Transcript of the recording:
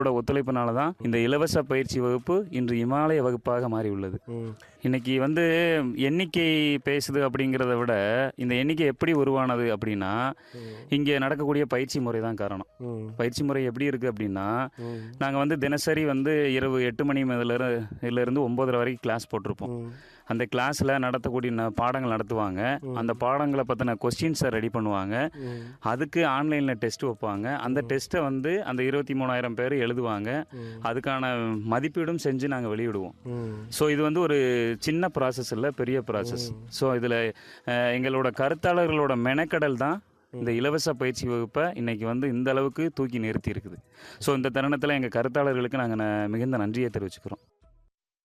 இதோட ஒத்துழைப்பினால தான் இந்த இலவச பயிற்சி வகுப்பு இன்று இமாலய வகுப்பாக மாறி உள்ளது ம் இன்னைக்கு வந்து எண்ணிக்கை பேசுது அப்படிங்கிறத விட இந்த எண்ணிக்கை எப்படி உருவானது அப்படின்னா இங்கே நடக்கக்கூடிய பயிற்சி முறை தான் காரணம் ம் பயிற்சி முறை எப்படி இருக்குது அப்படின்னா ம் நாங்கள் வந்து தினசரி வந்து இரவு எட்டு மணி முதல்ல இருந்து ஒம்பதரை வரைக்கும் கிளாஸ் போட்டிருப்போம் ம் அந்த கிளாஸில் நடத்தக்கூடிய ந- பாடங்கள் நடத்துவாங்க அந்த பாடங்களை பற்றின கொஸ்டின்ஸை ரெடி பண்ணுவாங்க ம் அதுக்கு ஆன்லைனில் டெஸ்ட் வைப்பாங்க அந்த டெஸ்ட்டை வந்து அந்த இருபத்தி மூணாயிரம் பேர் எழுதுவாங்க அதுக்கான மதிப்பீடும் செஞ்சு நாங்கள் வெளியிடுவோம் ம் ஸோ இது வந்து ஒரு சின்ன ப்ராசஸ் இல்லை பெரிய ப்ராசஸ் ஸோ இதில் எங்களோட கருத்தாளர்களோட மெனக்கடல் தான் இந்த இலவச பயிற்சி வகுப்பை இன்னைக்கு வந்து இந்த அளவுக்கு தூக்கி நிறுத்தி இருக்குது ஸோ இந்த தருணத்தில் எங்கள் கருத்தாளர்களுக்கு நாங்கள் மிகுந்த நன்றியை தெரிவிச்சுக்கிறோம்